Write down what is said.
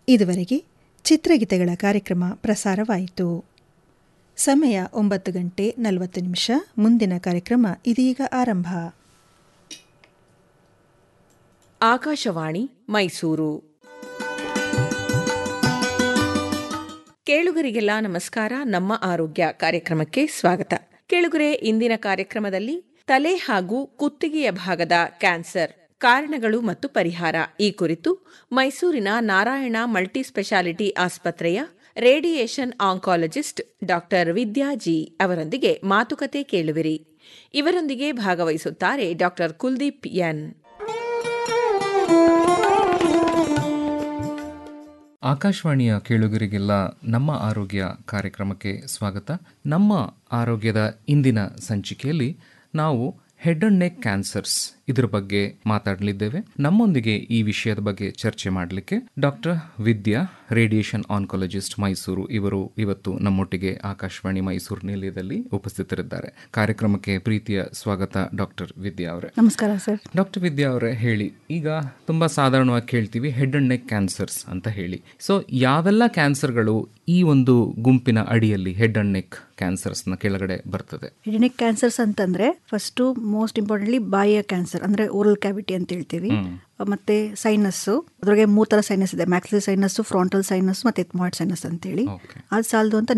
ಇದುವರೆಗೆ ಚಿತ್ರಗೀತೆಗಳ ಕಾರ್ಯಕ್ರಮ ಪ್ರಸಾರವಾಯಿತು ಸಮಯ ಒಂಬತ್ತು ಗಂಟೆ ನಲವತ್ತು ನಿಮಿಷ ಮುಂದಿನ ಕಾರ್ಯಕ್ರಮ ಇದೀಗ ಆರಂಭ ಆಕಾಶವಾಣಿ ಮೈಸೂರು ಕೇಳುಗರಿಗೆಲ್ಲ ನಮಸ್ಕಾರ ನಮ್ಮ ಆರೋಗ್ಯ ಕಾರ್ಯಕ್ರಮಕ್ಕೆ ಸ್ವಾಗತ ಕೇಳುಗರೆ ಇಂದಿನ ಕಾರ್ಯಕ್ರಮದಲ್ಲಿ ತಲೆ ಹಾಗೂ ಕುತ್ತಿಗೆಯ ಭಾಗದ ಕ್ಯಾನ್ಸರ್ ಕಾರಣಗಳು ಮತ್ತು ಪರಿಹಾರ ಈ ಕುರಿತು ಮೈಸೂರಿನ ನಾರಾಯಣ ಮಲ್ಟಿ ಸ್ಪೆಷಾಲಿಟಿ ಆಸ್ಪತ್ರೆಯ radiation oncologist doctor Vidya G ಅವರೊಂದಿಗೆ ಮಾತುಕತೆ ಕೇಳುವಿರಿ ಇವರೊಂದಿಗೆ ಭಾಗವಹಿಸುತ್ತಾರೆ ಡಾಕ್ಟರ್ ಕುಲ್ದೀಪ್ ಎನ್ ಆಕಾಶವಾಣಿಯ ಕೇಳುಗರಿಗೆಲ್ಲ ನಮ್ಮ ಆರೋಗ್ಯ ಕಾರ್ಯಕ್ರಮಕ್ಕೆ ಸ್ವಾಗತ ನಮ್ಮ ಆರೋಗ್ಯದ ಇಂದಿನ ಸಂಚಿಕೆಯಲ್ಲಿ ನಾವು ಹೆಡ್ ಅಂಡ್ ನೆಕ್ ಕ್ಯಾನ್ಸರ್ಸ್ ಇದ್ರ ಬಗ್ಗೆ ಮಾತಾಡಲಿದ್ದೇವೆ ನಮ್ಮೊಂದಿಗೆ ಈ ವಿಷಯದ ಬಗ್ಗೆ ಚರ್ಚೆ ಮಾಡಲಿಕ್ಕೆ doctor Vidya radiation oncologist Mysore ಇವರು ಇವತ್ತು ನಮ್ಮೊಟ್ಟಿಗೆ ಆಕಾಶವಾಣಿ ಮೈಸೂರು ನಿಲಯದಲ್ಲಿ ಉಪಸ್ಥಿತರಿದ್ದಾರೆ ಕಾರ್ಯಕ್ರಮಕ್ಕೆ ಪ್ರೀತಿಯ ಸ್ವಾಗತ ಡಾಕ್ಟರ್ ವಿದ್ಯಾ ಅವರೇ ನಮಸ್ಕಾರ ಸರ್ ಡಾಕ್ಟರ್ ವಿದ್ಯಾ ಅವರೇ ಹೇಳಿ ಈಗ ತುಂಬಾ ಸಾಧಾರಣವಾಗಿ ಕೇಳ್ತೀವಿ ಹೆಡ್ ಅಂಡ್ ನೆಕ್ ಕ್ಯಾನ್ಸರ್ಸ್ ಅಂತ ಹೇಳಿ ಸೊ ಯಾವೆಲ್ಲ ಕ್ಯಾನ್ಸರ್ಗಳು ಈ ಒಂದು ಗುಂಪಿನ ಅಡಿಯಲ್ಲಿ ಹೆಡ್ ಅಂಡ್ ನೆಕ್ ಕ್ಯಾನ್ಸರ್ಸ್ನ ಕೆಳಗಡೆ ಬರ್ತದೆ ಹೆಡಿನೆಕ್ ಕ್ಯಾನ್ಸರ್ಸ್ ಅಂತಂದ್ರೆ ಫಸ್ಟ್ ಮೋಸ್ಟ್ ಇಂಪಾರ್ಟೆಂಟ್ಲಿ ಬಾಯಿಯ ಕ್ಯಾನ್ಸರ್ ಅಂದ್ರೆ ಓರಲ್ ಕ್ಯಾವಿಟಿ ಅಂತ ಹೇಳ್ತೀವಿ ಮತ್ತೆ ಸೈನಸ್ಸು ಅದ್ರೊಳಗೆ ಮೂರ್ ತರ ಸೈನಸ್ ಇದೆ ಮ್ಯಾಕ್ಸಿಲಿ ಸೈನಸ್ ಫ್ರಾಂಟಲ್ ಸೈನಸ್ ಮತ್ತೆ ಎತ್ಮಾಯ್ಡ್ ಸೈನಸ್ ಅಂತೇಳಿ Okay. ಅದು ಸಾಲದು ಅಂತ